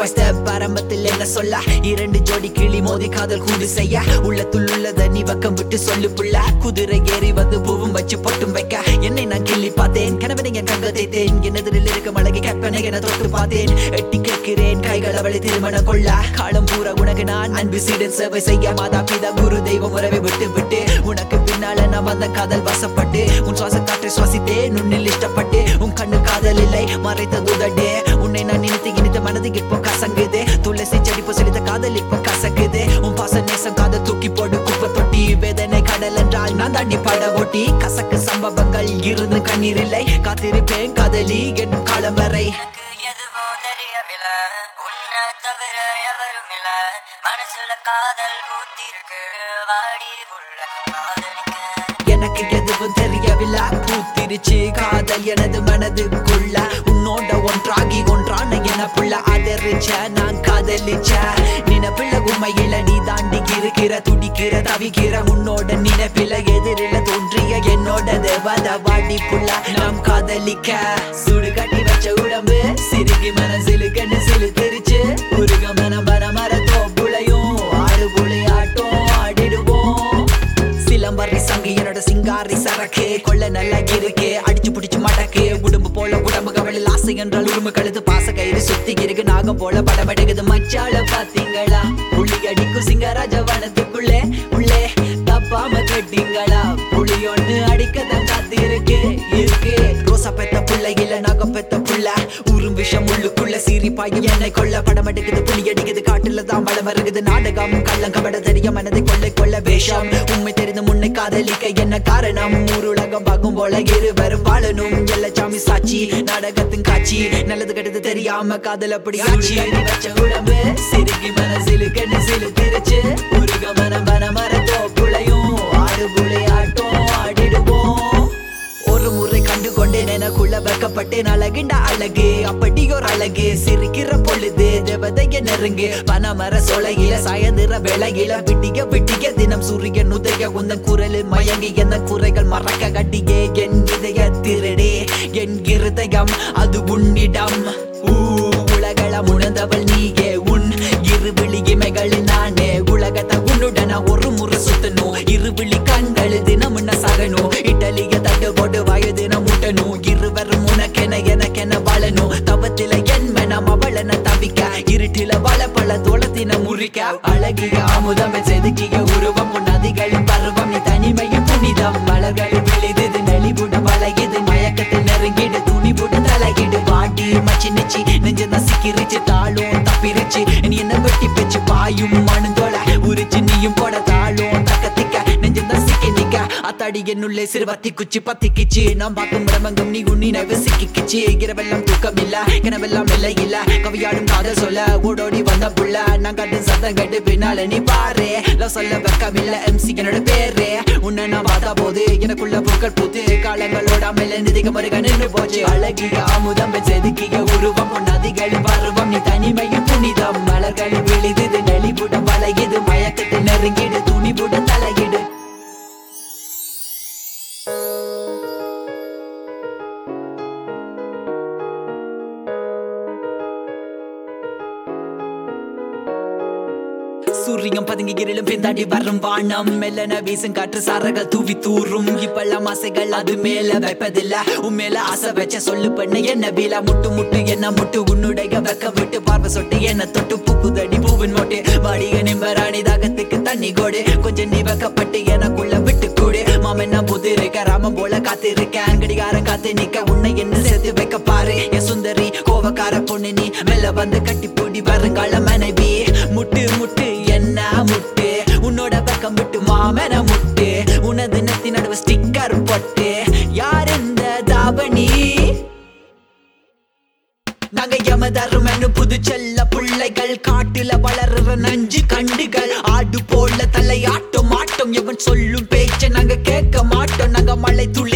by step ஆரம்பத்தில் என்ன சொல்ல இரண்டு ஜோடி கிளி மோதி காதல் கூடு செய்ய உள்ளத்துள் உள்ளத நீ வக்கம் விட்டு சொல்லு புள்ள குதிரை ஏறி வந்து பூவும் வச்சு பொட்டும் வைக்க என்னை நான் கிள்ளி பார்த்தேன் கனவனை என் கங்க தேத்தேன் என் எதிரில் இருக்கும் அழகி கற்பனை என தொட்டு பார்த்தேன் எட்டி கேட்கிறேன் கைகள் அவளை திருமணம் கொள்ள காலம் பூரா உனக்கு நான் அன்பு சீடன் சேவை செய்ய மாதா பிதா குரு தெய்வம் உறவை விட்டு விட்டு உனக்கு பின்னால நான் வந்த காதல் வசப்பட்டு உன் சுவாச காற்றை சுவாசித்தேன் உன்னில் இஷ்டப்பட்டு உன் கண்ணு காதல் இல்லை மறைத்த துதடே உன்னை நான் நினைத்து இனித்த மனது இப்போ கசங்குது துளசி செடி செலுத்த காதல் இப்போ கசக்குது உன் பாச நேசம் காதல் தூக்கி போடு குப்பை தொட்டி வேதனை கடல் என்றால் நான் தாண்டி பட ஓட்டி கசக்கு சம்பவங்கள் இருந்து கண்ணீர் இல்லை காத்திருப்பேன் காதலி என்னும் காலம் வரை எனக்கு எதுவோ தெரியவில்லை உன்னை தவிர எவரும் இல்ல மனசுல காதல் ஊத்திருக்கு வாடி உள்ள காதலிக்க எனக்கு எதுவும் தெரியவில்லை பூத்திருச்சு காதல் எனது மனதுக்குள்ள உன்னோட ஒன்றாகி ஒன்றான என புள்ள ஆதரிச்ச நான் காதலிச்ச நினைப்பில்ல உண்மையில நீ தாண்டி இருக்கிற துடிக்கிற தவிக்கிற உன்னோட நினைப்பில எதிரில தோன்றிய என்னோட தேவத வாடி புள்ள நாம் காதலிக்க சுடு கட்டி வச்ச உடம்பு சிறுகி மனசிலுக்கன்னு சிலுத்திருச்சு உருக மனம் வர மர தோப்புளையும் ஆறு புளி ஆட்டம் ஆடிடுவோம் சிலம்பரி சங்கு என்னோட சிங்காரி சரக்கு கொள்ள நல்லா இருக்கு அடிச்சு புடிச்சு மடக்கு உடம்பு போல உடம்பு கவலில் ஆசை என்றால் உருமு கழுத்து பாச கயிறு சுத்தி இருக்கு நாகம் போல படமடைக்குது மச்சால பாத்தீங்களா புள்ளி அடிக்கும் சிங்கராஜ வனத்துக்குள்ளே உள்ளே தப்பாம கட்டிங்களா புளி ஒண்ணு அடிக்கதான் காத்து இருக்கு இருக்கு ரோசா பெத்த புள்ள இல்ல நாகம் பெத்த புள்ள உரும் விஷம் உள்ளுக்குள்ள சீறி பாயும் என்னை கொள்ள படம் எடுக்குது புலி அடிக்குது காட்டுல தான் மழை வருகுது நாடகம் கள்ளம் கபட தெரிய மனதை கொள்ளை கொள்ள வேஷம் உண்மை தெரிந்து முன்னை காதலிக்க என்ன காரணம் ஊர் உலகம் பார்க்கும் போல இருவரும் வாழணும் எல்ல சாமி சாட்சி நாடகத்தின் காட்சி நல்லது கெட்டது தெரியாம காதல் அப்படி ஆட்சி வச்ச உடம்பு சிறுகி மனசிலு கண்ணு சிலு திருச்சு உருக மனம் வன மரத்தோ புளையும் ஆறு புளையாட்டம் ஆடிடுவோம் ஒரு முறை கண்டு கொண்டேன் எனக்குள்ள வைக்கப்பட்டேன் அழகுண்டா அழகு அப்படி ஒரு அழகு சிரிக்கிற பொழுது தேவதைய நெருங்கு பனமர சோலையில சாயந்திர வேளையில விட்டிய விட்டிய தினம் சூரியன் உதய உந்தன் குரல் மயங்கி எந்த குறைகள் மறக்க கட்டியே என் இதய திருடே என் இருதயம் அது உன்னிடம் ஊ உலகளம் உணர்ந்தவள் நீயே உன் இருவிழி இமைகள் நானே உலகத்தை உன்னுடன ஒரு முறை சுத்தணும் இருவிழி கண்கள் தினம் என்ன சகணும் இட்டலிய தட்டு போட்டு வயதின முட்டணும் இருவரும் உனக்கென எனக்கென வாழணும் தவத்தில என் மனம் அவளன தவிக்க இருட்டில வள பல தோளத்தின முறிக்க அழகிய அமுதம் செதுக்கிய உருவம் உன் நதிகளின் பருவம் நீ தனிமையும் புனிதம் மலர்களில் விழுது நெளிபுட வளையுது மயக்கத்தில் நெருங்கிடு துணிபுட தலையிடு வாடி மச்சி நெச்சி நெஞ்சு நசிக்கிருச்சு தாளும் தப்பிருச்சு நீ என்ன வெட்டி பெச்சு பாயும் மணுந்தோல உரிச்சு நீயும் போட தாளும் தக்கத்திக்க நெஞ்சு நசிக்கி நிக்க அத்தாடி என்னுள்ளே சிறுவத்தி குச்சி பத்திக்கிச்சு நான் பார்க்கும் பிரமங்கம் நீ உன்னி நைவ சிக்கிக்கிச்சு இரவெல்லாம் தூக்கம் இல்ல கனவெல்லாம் இல்லை இல்ல கவியாடும் காதல் சொல்ல ஓடோடி வந்த புள்ள நான் கட்டு சத்தம் கட்டு பின்னால நீ பாரு லவ் சொல்ல வெக்கம் இல்ல எம்சி என்னோட பேரு உன்னை நான் பார்த்தா போது எனக்குள்ள பூக்கள் பூத்து காலங்களோட மேல நிதிக மருக நின்று போச்சு அழகிய அமுதம் செதுக்கிய உருவம் உன் நதிகளின் பருவம் நீ தனிமையும் புனிதம் மலர்களில் விழுது நெளிபுடம் வளையுது மயக்கத்தில் நெருங்கிடு துணிபுடன் தலையிடு சூரியன் பதுங்கி இருளும் பிந்தாடி வரும் வானம் மெல்லன வீசும் காற்று சாரகள் தூவி தூரும் இப்பெல்லாம் ஆசைகள் அது மேல வைப்பதில்ல உன் மேல ஆசை வச்ச சொல்லு பண்ண என்ன வீலா முட்டு முட்டு என்ன முட்டு உன்னுடைய வெக்க விட்டு பார்வை சொட்டு என்ன தொட்டு பூக்குதடி பூவின் மோட்டு வாடிய நிம்பராணி தாகத்துக்கு தண்ணி கோடு கொஞ்சம் நீ வெக்கப்பட்டு எனக்குள்ள விட்டு கூடு மாமன் நான் புது இருக்க ராமன் போல காத்து இருக்க அங்கடிகாரன் காத்து நிக்க உன்னை என்ன சேர்த்து வைக்க பாரு என் சுந்தரி கோவக்கார பொண்ணு நீ மெல்ல வந்து கட்டி பூடி வருங்கால மனைவி முட்டு முட்டு என்ன முட்டு உன்னோட பக்கம் விட்டு மாமன முட்டு உனது நத்தி நடுவு ஸ்டிக்கர் போட்டு யார் இந்த தாபணி நாங்க யமதரும் புது செல்ல பிள்ளைகள் காட்டுல வளர்ற நஞ்சு கண்டுகள் ஆடு போல தலையாட்டம் மாட்டோம் எவன் சொல்லும் பேச்ச நாங்க கேட்க மாட்டோம் நாங்க மலை துளி